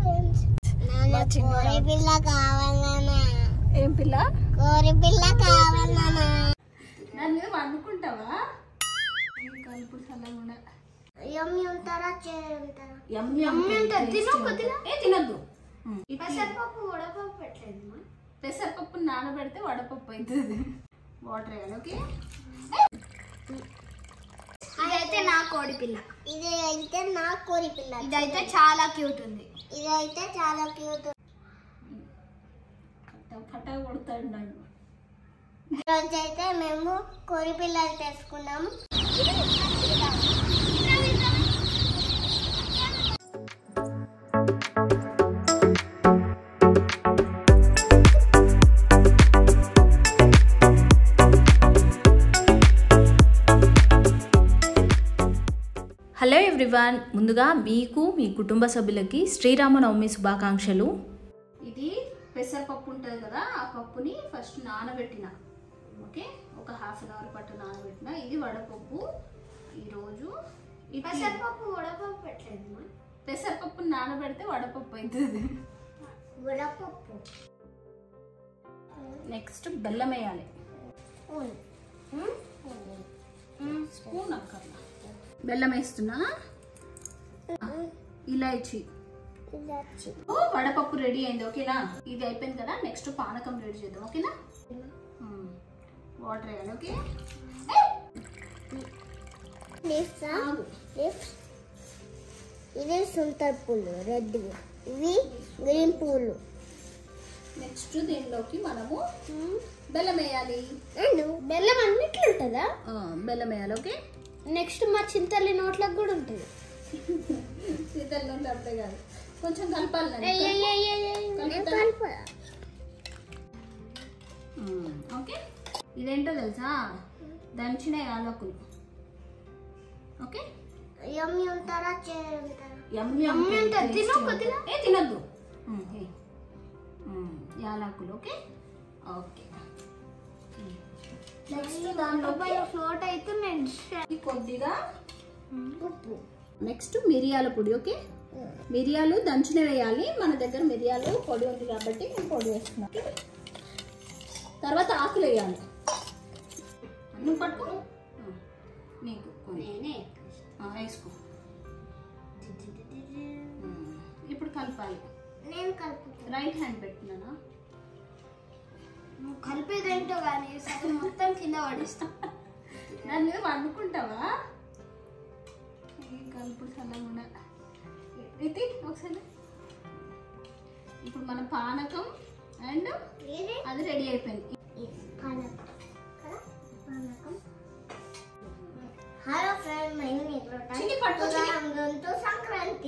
Friends మా చిన్నోడు. కోరి పిల్ల కావాలన్నా ఏం పిల్ల కోరి పిల్ల కావాలన్నా నన్ను అనుకుంటావా కలుపుడు చల్లకుండా యమ్మి ఉంటారా చేరు ఉంటారా యమ్మి యమ్మి ఉంటుంది. తిను, కొద్దిగా. ఏ తినద్దు పెసరపప్పు ఉడపప్పు పెట్టలేదు పెసరపప్పు నానబెడితే వడపప్పు అవుతుంది వాటర్ వేయాలి ఓకే ఇదైతే నా కోడి పిల్ల ఇది అయితే నా కోడి పిల్ల ఇదైతే చాలా క్యూట్ ఉంది ఇదైతే చాలా క్యూట్ ఫటా కొడతాడు నన్ను ఈరోజు అయితే మేము కోడి పిల్లలు తెచ్చుకున్నాము హలో ఎవ్రీవన్ ముందుగా మీకు మీ కుటుంబ సభ్యులకి శ్రీరామనవమి శుభాకాంక్షలు ఇది పెసరపప్పు ఉంటుంది కదా ఆ పప్పుని ఫస్ట్ నానబెట్టిన ఓకే ఒక హాఫ్ అన్ అవర్ పట్టు నానబెట్టిన ఇది వడపప్పు ఈరోజు ఇది పెసరపప్పు ఉడపప్పు పెట్టలేదు పెసరపప్పు నానబెడితే వడపప్పు అవుతుంది ఉడపప్పు నెక్స్ట్ బెల్లం వేయాలి స్పూన్ అక్కర్లా బెల్లం వేస్తున్నా ఇలాచి ఇలాచి ఓ, వడపప్పు రెడీ అయింది ఓకేనా ఇది అయిపోయింది కదా నెక్స్ట్ పానకం రెడీ చేద్దాం ఓకేనా వాటర్ వేయాలి ఓకే లీవ్సా ఆగు. లీవ్స్ ఇది సుంతర పూలు రెడ్ ఇవి గ్రీన్ పూలు నెక్స్ట్ దీనిలోకి మనము బెల్లం వేయాలి బెల్లం అన్నిట్లో ఉంటుందా ఆ, బెల్లం వేయాలి ఓకే నెక్స్ట్ మా చింతల్లి నోట్లకు కూడా ఉంటుంది సీతల్లో అప్పుడే కాదు కొంచెం కలపాలి నాన్న. మ్మ్, ఓకే ఇదేంటో తెలుసా దంచిన యాలకులు ఓకే యమ్మి ఉంటారా చేరు ఉంటారా యమ్మి యమ్మి ఉంటుంది, ఉంటుంది. తిను, tasty కొద్దిగా. ఉంటుంది. ఏ తినద్దు మ్మ్, ఏ. మ్మ్, యాలకులు ఓకే ఓకే నెక్స్ట్ దానిలోకి ఫ్లోట్ అయితే నేను కొద్దిగా ఉప్పు నెక్స్ట్ మిరియాల పొడి ఓకే మిరియాలు దంచిన వేయాలి మన దగ్గర మిరియాలు పొడి ఉంది కాబట్టి నేను పొడి వేస్తున్నాను ఓకే? తర్వాత ఆకులు వేయాలి నువ్వు పట్టుకో ఆ, నీకు కొన్ని. నేనే ఆ, వేసుకో ఉమ్, ఇప్పుడు కలపాలి నేను కలుపుతాను రైట్ హ్యాండ్ పెట్టినానా నువ్వు కలిపేదేంటో కానీ సగం మొత్తం కింద పడిస్తా నన్ను వండుకుంటావా ఈ కలుపుడు చల్లకుండా ఇది ఒకసారి ఇప్పుడు మన పానకం అండ్ ఇది అది రెడీ అయిపోయింది పానకం కదా పానకం హలో ఫ్రెండ్ మేము ఇప్పుడు చిన్ని పట్టుకో, చిన్ని. గంతో సంక్రాంతి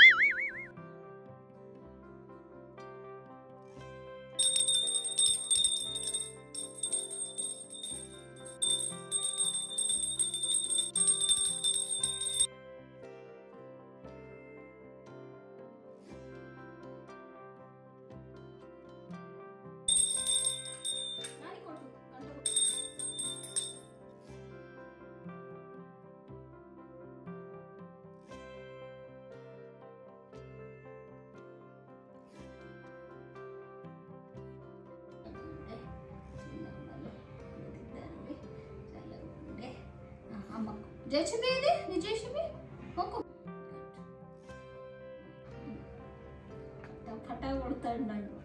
నాని కొట్టు, గంట కొట్టు. అమ్మకు జయచంది ఇది నీ జయచంది మొక్కు ఫటా కొడతాడు నన్ను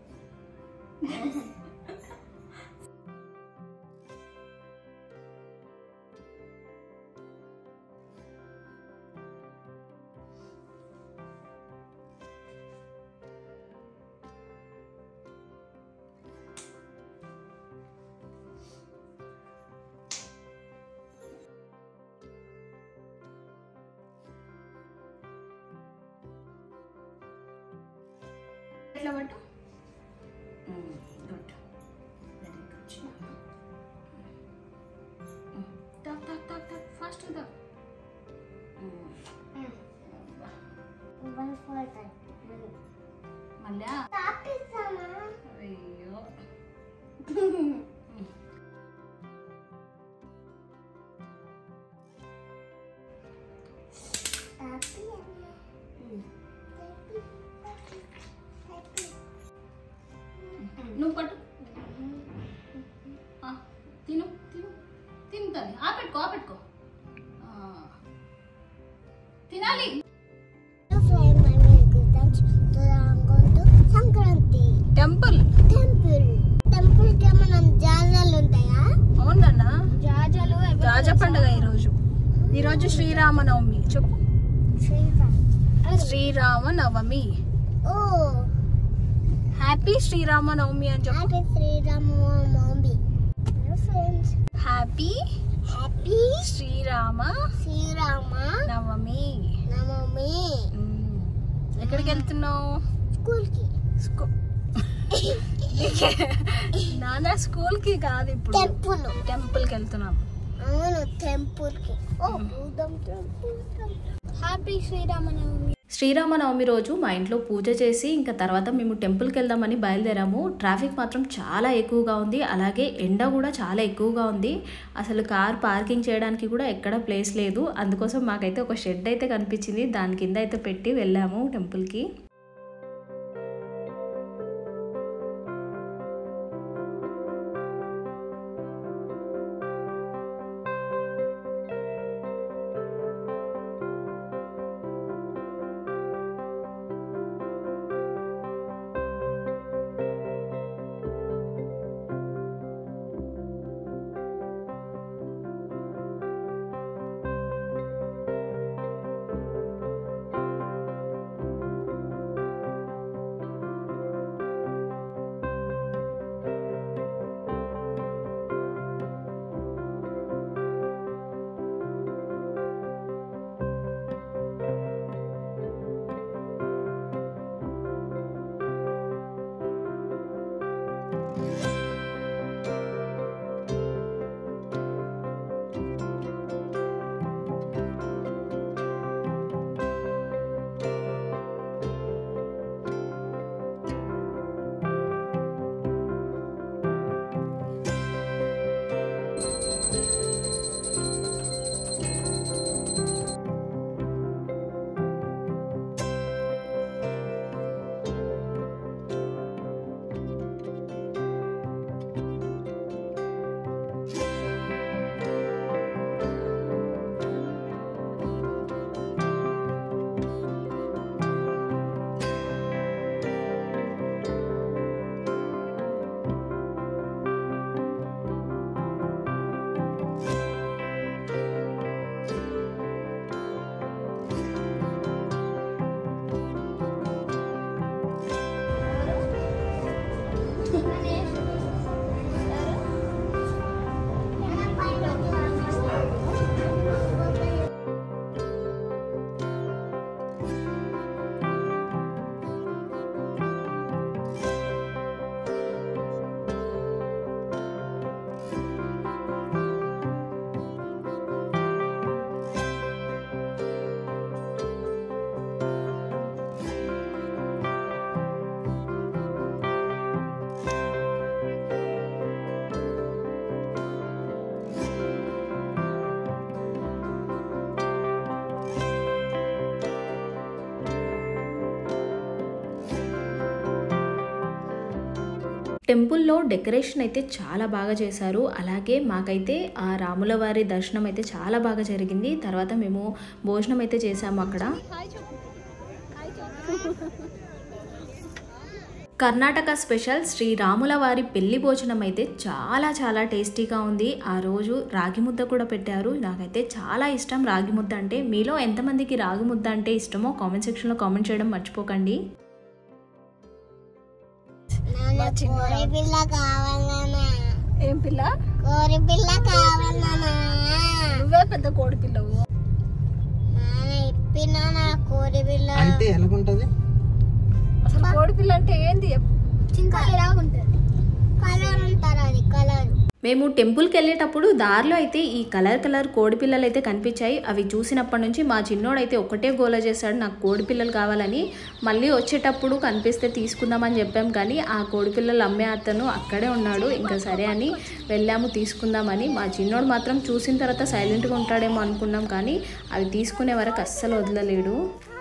ఎట్లా పట్టు good very good talk talk talk talk fast గా వన్ ఫోర్ టైం మళ్ళీ తాపిస్తామా అయ్యో తాపి ఈరోజు శ్రీరామనవమి చెప్పు శ్రీరామ్ శ్రీరామనవమి ఓ హ్యాపీ శ్రీరామనవమి అని చెప్పు happy Sri Rama mummy friends happy happy Sri Rama Sri Rama Navami Navami మ్మ్. ఎక్కడికి వెళ్తున్నావు స్కూల్కి స్కూ నాన్న స్కూల్ కి కాదు ఇప్పుడు టెంపుల్ టెంపుల్ కి వెళ్తున్నాం అవును టెంపుల్ కి ఓ భూతం టెంపుల్ హ్యాపీ శ్రీరామనవమి శ్రీరామనవమి రోజు మా ఇంట్లో పూజ చేసి ఇంకా తర్వాత మేము టెంపుల్కి వెళ్దామని బయలుదేరాము ట్రాఫిక్ మాత్రం చాలా ఎక్కువగా ఉంది అలాగే ఎండ కూడా చాలా ఎక్కువగా ఉంది అసలు కార్ పార్కింగ్ చేయడానికి కూడా ఎక్కడ ప్లేస్ లేదు అందుకోసం మాకైతే ఒక షెడ్ అయితే కనిపించింది దాని కింద అయితే పెట్టి వెళ్ళాము టెంపుల్కి టెంపుల్లో డెకరేషన్ అయితే చాలా బాగా చేశారు అలాగే మాకైతే ఆ రాముల వారి దర్శనం అయితే చాలా బాగా జరిగింది తర్వాత మేము భోజనం అయితే చేసాము అక్కడ కర్ణాటక స్పెషల్ శ్రీ రాముల వారి పెళ్లి భోజనం అయితే చాలా చాలా టేస్టీగా ఉంది ఆ రోజు రాగి ముద్ద కూడా పెట్టారు నాకైతే చాలా ఇష్టం రాగి ముద్ద అంటే మీలో ఎంతమందికి రాగి ముద్ద అంటే ఇష్టమో కామెంట్ సెక్షన్లో కామెంట్ చేయడం మర్చిపోకండి నాన్న కోరి పిల్ల కావాలన్నా ఏం పిల్ల కోరి పిల్ల కావాలన్నా నువ్వే పెద్ద కోడి పిల్లవు నాన్న ఇప్పినా నా కోరి పిల్ల అంటే ఎలాగుంటది అసలు కోడి పిల్ల అంటే ఏంది ఇంకా ఎలాగుంటుంది కలర్ ఉంటారు అది కలర్ మేము టెంపుల్కి వెళ్ళేటప్పుడు దారిలో అయితే ఈ కలర్ కలర్ కోడి పిల్లలు అయితే కనిపించాయి అవి చూసినప్పటి నుంచి మా చిన్నోడైతే ఒకటే గోల చేశాడు నాకు కోడి పిల్లలు కావాలని మళ్ళీ వచ్చేటప్పుడు కనిపిస్తే తీసుకుందామని చెప్పాం కానీ ఆ కోడి పిల్లలు అమ్మే అతను అక్కడే ఉన్నాడు ఇంకా సరే అని వెళ్ళాము తీసుకుందామని మా చిన్నోడు మాత్రం చూసిన తర్వాత సైలెంట్గా ఉంటాడేమో అనుకున్నాం కానీ అవి తీసుకునే వరకు అస్సలు వదలలేడు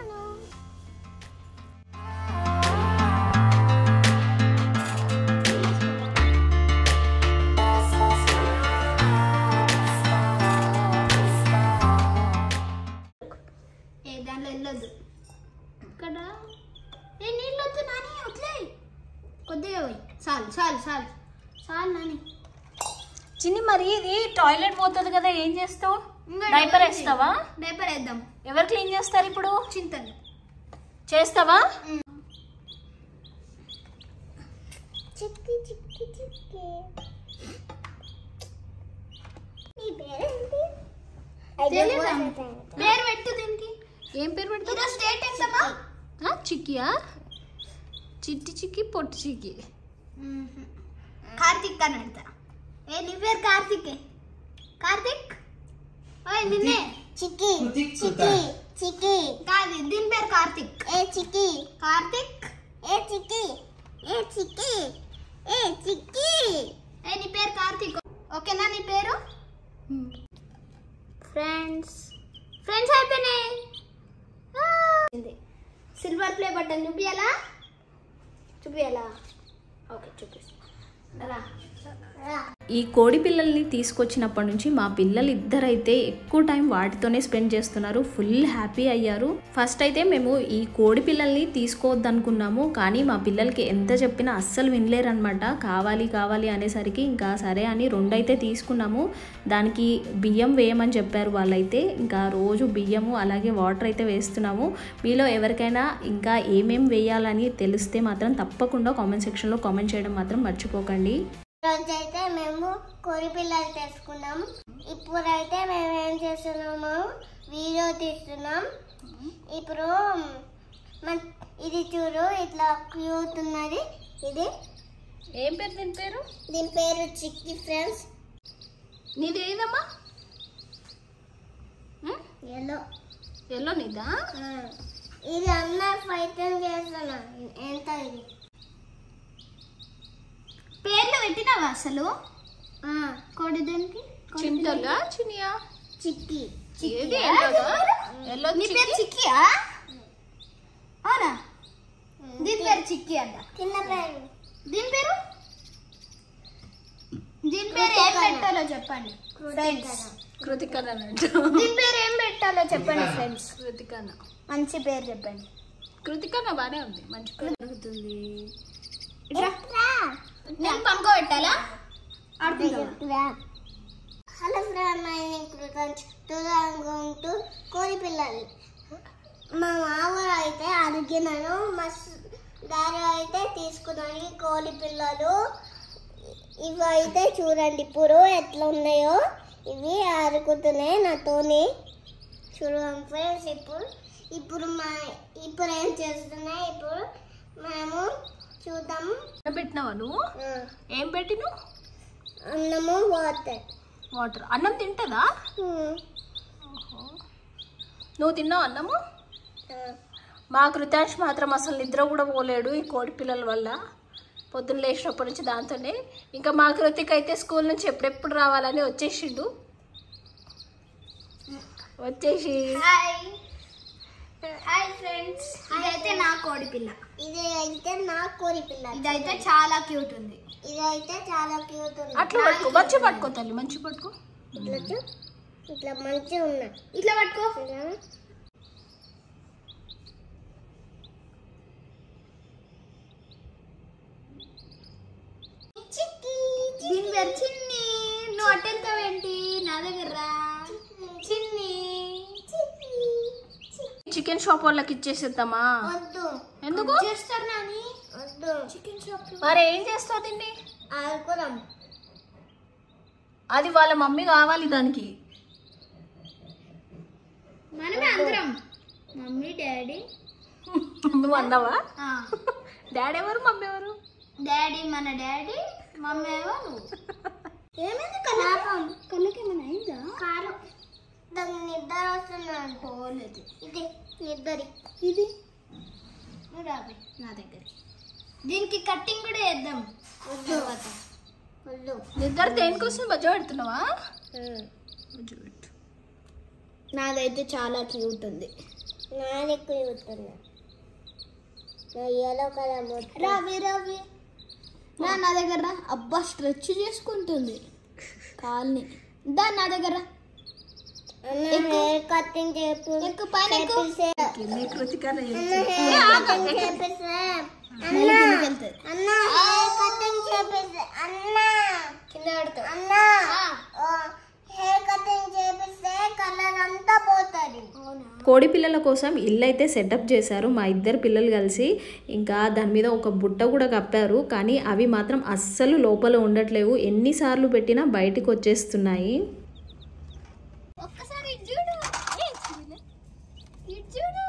ఏ దాంట్లో వెళ్ళొద్దు ఇక్కడ ఏ నీళ్ళు వద్దు నాని వదిలే కొద్దిగా పోయి చాలు చాలు చాలు చాలు నాని చిన్ని మరి ఇది టాయిలెట్ పోతుంది కదా ఏం చేస్తావు డైపర్ వేస్తావా డైపర్ వేద్దాం ఎవరు క్లీన్ చేస్తారు ఇప్పుడు చింతలు చేస్తావా చిక్కి చిక్కి చిక్కి నీ పేరేంటి పేరు పెట్టు దీనికి ఏం పేరు పెడతావు ఈరోజు స్టేట్ ఎంతమ్మా ఆ, చిక్కియా చిట్టి చిక్కి పొట్టి చిక్కి కార్తిక్ అని అంట ఏ నీ పేరు కార్తిక్ కార్తిక్ ఓయ్ నిన్నే చిక్కి చిక్కి చిక్కి కాదు దీని పేరు కార్తిక్ ఏ చిక్కి కార్తిక్ ఏ చిక్కి ఏ చిక్కి ఏ చిక్కి ఏ నీ పేరు కార్తిక్ ఓకేనా నీ పేరు ఫ్రెండ్స్ ఫ్రెండ్స్ అయిపోయినాయి సిల్వర్ ప్లే బటన్ చూపియాలా చూపియాలా ఓకే చూపిస్తా రా రా ఈ కోడి పిల్లల్ని తీసుకొచ్చినప్పటి నుంచి మా పిల్లలు ఇద్దరైతే ఎక్కువ టైం వాటితోనే స్పెండ్ చేస్తున్నారు ఫుల్ హ్యాపీ అయ్యారు ఫస్ట్ అయితే మేము ఈ కోడి పిల్లల్ని తీసుకోవద్దనుకున్నాము కానీ మా పిల్లలకి ఎంత చెప్పినా అస్సలు వినలేరనమాట కావాలి కావాలి అనేసరికి ఇంకా సరే అని రెండైతే తీసుకున్నాము దానికి బియ్యం వేయమని చెప్పారు వాళ్ళైతే ఇంకా రోజు బియ్యము అలాగే వాటర్ అయితే వేస్తున్నాము మీలో ఎవరికైనా ఇంకా ఏమేం వేయాలని తెలిస్తే మాత్రం తప్పకుండా కామెంట్ సెక్షన్లో కామెంట్ చేయడం మాత్రం మర్చిపోకండి రోజైతే మేము కోడి పిల్లలు తెచ్చుకున్నాం ఇప్పుడైతే మేము ఏం చేస్తున్నాము వీడియో తీస్తున్నాం ఇప్పుడు మన ఇది చూడు ఇట్లా క్యూట్ ఉన్నది ఇది ఏం పేరు దీని పేరు దీని పేరు చిక్కి ఫ్రెండ్స్ నీది ఏదమ్మా ఎల్లో ఎల్లో నీదా ఇది అన్న ఫైటింగ్ చేస్తున్నా ఎంత ఇది పేర్లు పెట్టినావా అసలు కోడి దానికి చింతలా చినియా చిక్కి ఏది ఎల్లోదా? ఎల్లో నీ పేరు చిక్కియా అవునా దీని పేరు చిక్కి అంట చిన్న పేరు దీని పేరు దీని పేరు ఏం పెట్టాలో చెప్పండి ఫ్రెండ్స్ కృతిక అన్నట్టు దీని పేరు ఏం పెట్టాలో చెప్పండి ఫ్రెండ్స్ కృతికన్న మంచి పేరు చెప్పండి కృతికన్న బానే ఉంది మంచి పేరు జరుగుతుంది నేను పనుకోబెట్టాలా హలో ఫ్రెండ్ మై కృతంజ్ టు కోడి పిల్లలు మా మామూలు అయితే అడిగినాను మా దారి అయితే తీసుకున్నాను ఈ కోడి పిల్లలు ఇవి అయితే చూడండి ఇప్పుడు ఎట్లా ఉన్నాయో ఇవి ఆడుకుంటున్నాయి నాతోని చూడండి ఫ్రెండ్స్ ఇప్పుడు ఇప్పుడు మా ఇప్పుడు ఏం చేస్తున్నాయి ఇప్పుడు మేము చూద్దాం పెట్టినావా నువ్వు ఏం పెట్టిను అన్నము వాటర్ వాటర్ అన్నం తింటదా నువ్వు తిన్నావు అన్నము మా కృతాంశ్ మాత్రం అసలు నిద్ర కూడా పోలేడు ఈ కోడి పిల్లల వల్ల పొద్దున్న లేచినప్పటి నుంచి దాంతోనే ఇంకా మా కృతిక్ అయితే స్కూల్ నుంచి ఎప్పుడెప్పుడు రావాలని వచ్చేసిండు వచ్చేసి హాయ్ హాయ్ ఫ్రెండ్స్ ఇదైతే నా కోడి పిల్ల ఇది అయితే నా కోడి పిల్ల ఇదైతే చాలా క్యూట్ ఉంది ఇదైతే చాలా క్యూట్ ఉంది అట్లా పట్టుకో మంచి పట్టుకో తల్లి మంచి పట్టుకో ఇట్లా చూ. ఇట్లా మంచిగా ఉన్నా ఇట్లా పట్టుకో దీని పేరు చిన్ని నువ్వు అట్టెళ్తావేంటి నా దగ్గర రా. చిన్ని చికెన్ షాప్ వాళ్ళకి ఇచ్చేసేద్దామా వద్దు ఎందుకు చేస్తారు నాని వద్దు చికెన్ షాప్ మరి ఏం చేస్తావు తిండి ఆడుకోదాం అది వాళ్ళ మమ్మీ కావాలి దానికి మనమే అందరం మమ్మీ డాడీ నువ్వు అన్నావా డాడీ ఎవరు మమ్మీ ఎవరు డాడీ మన డాడీ మమ్మీ ఏమో నువ్వు ఏమైంది కలాపం కళ్ళకి ఏమైనా అయిందా కారం దానికి నిద్ర వస్తున్నాను పోలేదు ఇది నిద్ర ఇది నువ్వు రాబి నా దగ్గరికి దీనికి కట్టింగ్ కూడా వేద్దాం తర్వాత వద్దు నిద్ర దేనికోసం మధ్య పెడుతున్నావా మధ్య పెట్టు నాదైతే చాలా క్యూట్ ఉంది నాది క్యూట్ ఉంది నా ఎల్లో కలర్ రవి రవి నా నా దగ్గర రా. అబ్బా స్ట్రెచ్ చేసుకుంటుంది కాల్ని దా నా దగ్గర రా. హెయిర్ కటింగ్ చేపి ఎక్కు పైన ఎక్కు నీ కృతికనే అన్న హెయిర్ కటింగ్ చేపిస్తే అన్న కింద పడతావు అన్న హెయిర్ కటింగ్ చేపిస్తే అంతా పోతుంది అవునా కోడి పిల్లల కోసం ఇల్లు అయితే సెటప్ చేశారు మా ఇద్దరు పిల్లలు కలిసి ఇంకా దాని మీద ఒక బుట్ట కూడా కప్పారు కానీ అవి మాత్రం అస్సలు లోపల ఉండట్లేవు ఎన్నిసార్లు పెట్టినా బయటికి వచ్చేస్తున్నాయి ఒక్కసారి ఇటు చూడు ఏ, చూడు. ఇటు చూడు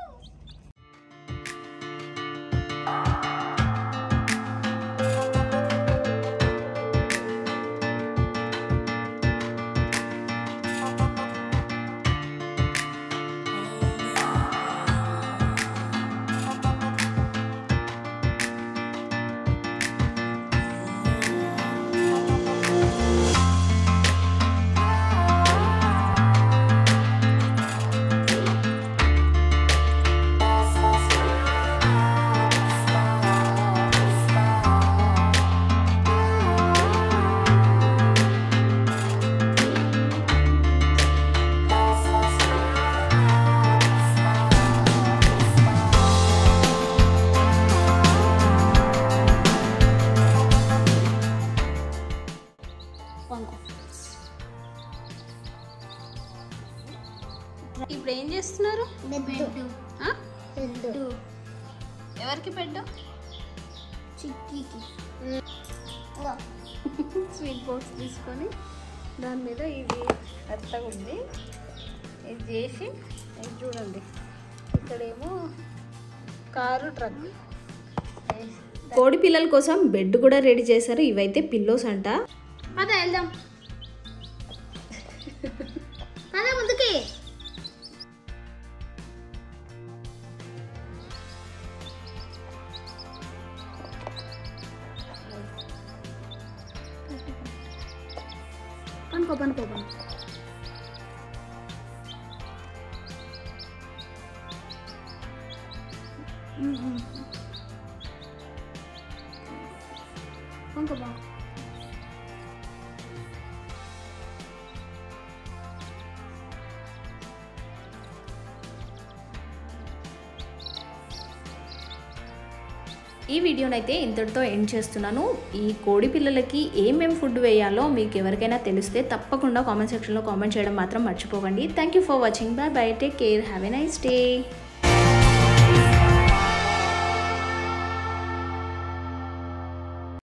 ఇప్పుడు ఏం చేస్తున్నారు బెడ్డు ఆ? బెడ్డు ఎవరికి పెట్టు చిక్కికి స్వీట్ బాక్స్ తీసుకొని దాని మీద ఇది మెత్తగా ఉంది ఇది చేసి ఇది చూడండి ఇక్కడేమో కారు ట్రక్ కోడి పిల్లల కోసం బెడ్ కూడా రెడీ చేశారు ఇవైతే పిల్లోస్ అంట పద వెళ్దాం పద ముందుకి పనుకో పనుకో పనుకో పనుకో పనుకో ఈ వీడియోనైతే ఇంతటితో ఎండ్ చేస్తున్నాను ఈ కోడి పిల్లలకి ఏమేం ఫుడ్ వేయాలో మీకు ఎవరికైనా తెలిస్తే తప్పకుండా కామెంట్ సెక్షన్లో కామెంట్ చేయడం మాత్రం మర్చిపోకండి thank you for watching bye bye take care have a nice day